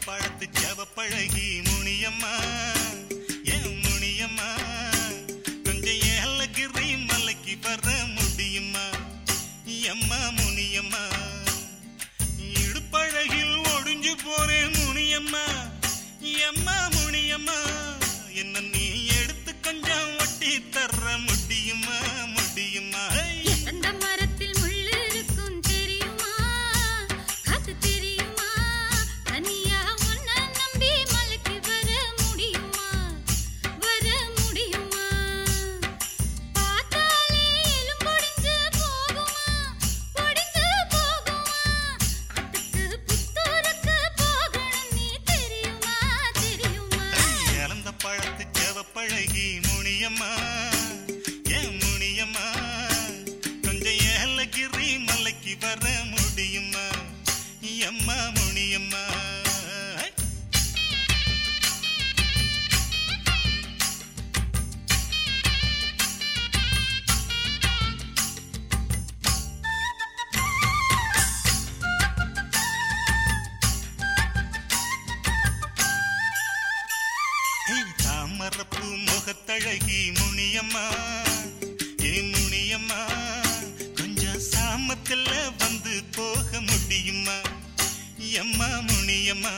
பழத்து செவப்பழகி முனியம்மா ஏன் முனியம்மா கொஞ்சம் ஏலகிரி மலைக்கு வர முடியுமா எம்மா முனியம்மா இடுப்பழகில் ஒடிஞ்சு போறேன் முனியம்மா எம்மா முனியம்மா என்ன நீ எடுத்து கொஞ்சம் ஒட்டி தர முடியுமா முடியுமா ஐ! எந்த மரத்தில் முள்ளு இருக்கும் தெரியுமா அது தெரியுமா தனியா உன்னை நம்பி மலைக்கு வர முடியுமா வர முடியுமா பார்த்தாலே எலும்பொடிஞ்சு போகுமா ஒடிஞ்சு போகுமா அதுக்கு புத்தூருக்கு போகணும் நீ தெரியுமா தெரியுமா இழந்த பழத்து செவப்பழகி முனியம்மா ஏன் முனியம்மா கொஞ்சம் ஏலகிரி மலைக்கு வர முடியுமா எம்மா முனியம்மா ஏய், தாமரப்பூ முகத்தழகி முனியம்மா ஏ முனியம்மா கொஞ்சம் சாமத்துல வந்து போக முடியுமா எம்மா முனியம்மா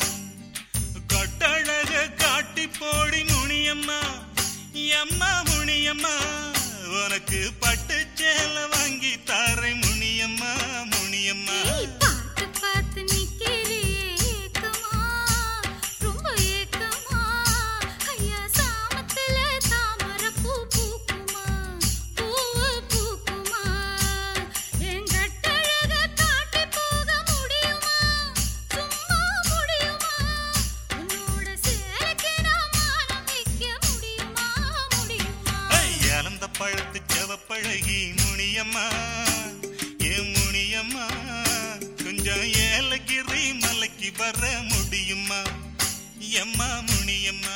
கொட்டழக காட்டி போடி முனியம்மா எம்மா முனியம்மா உனக்கு பட்டு சேலை வாங்கி தாரை முனியம்மா முனியம்மா ஏய், பார்த்து பார்த்து நிக்கிறியே ஏக்கமா, ரொம்ப ஏக்கமா. ஐயா, சாமத்துல தாமரைப்பூ பூக்குமா, பூவு பூக்குமா? என் கட்டழக காட்டி போக முடியுமா? சும்மா முடியுமா? உன்னோட சேலைக்கு நான் மானம் வைக்க முடியுமா? முடியுமா? ஐய், இழந்த பழத்து செவப்பழகி முனியம்மா ஏ முனியம்மா கொஞ்சம் ஏலகிரி மலைக்கு வர முடியுமா எம்மா முனியம்மா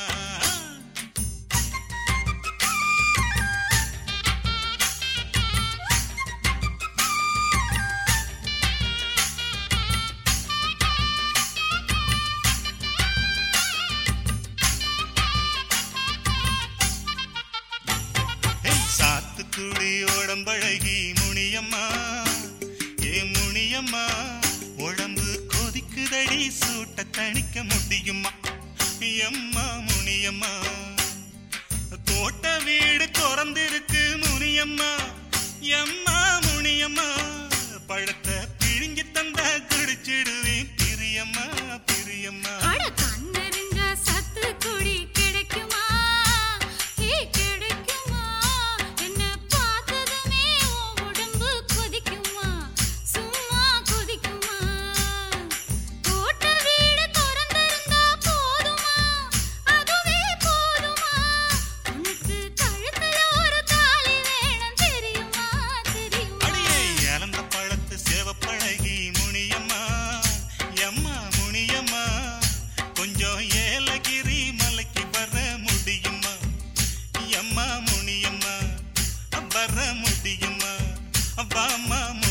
ஏய், சாத்துக்குடி உடம்பழகி முனியம்மா ஏ முனியம்மா உடம்பு கொதிக்குதடி சூட்ட தணிக்க முடியுமா எம்மா முனியம்மா தோட்ட வீடு திறந்திருக்கு முனியம்மா எம்மா முனியம்மா பழத்தை பிழிஞ்சு தந்தா குடிச்சிடுவேன் பிரியம்மா பிரியம்மா அட கண்ணெறிஞ்சா சத்துக்குடி கிடைக்குமா? ஏய், கிடைக்குமா? என்னை பார்த்ததுமே உன் உடம்பு கொதிக்குமா? சும்மா கொதிக்குமா? தோட்ட வீடு திறந்திருந்தா போதுமா? அதுவே போதுமா? உனக்கு கழுத்துல ஒரு தாலி வேணும் தெரியுமா? தெரியுமா? அடியே இழந்த பழத்து சேவப்பழகி முனியம்மா எம்மா முனியம்மா கொஞ்சம் ஏலகிரி மலைக்கு வர முடியுமா எம்மா முனியம்மா வர முடியுமா வாமா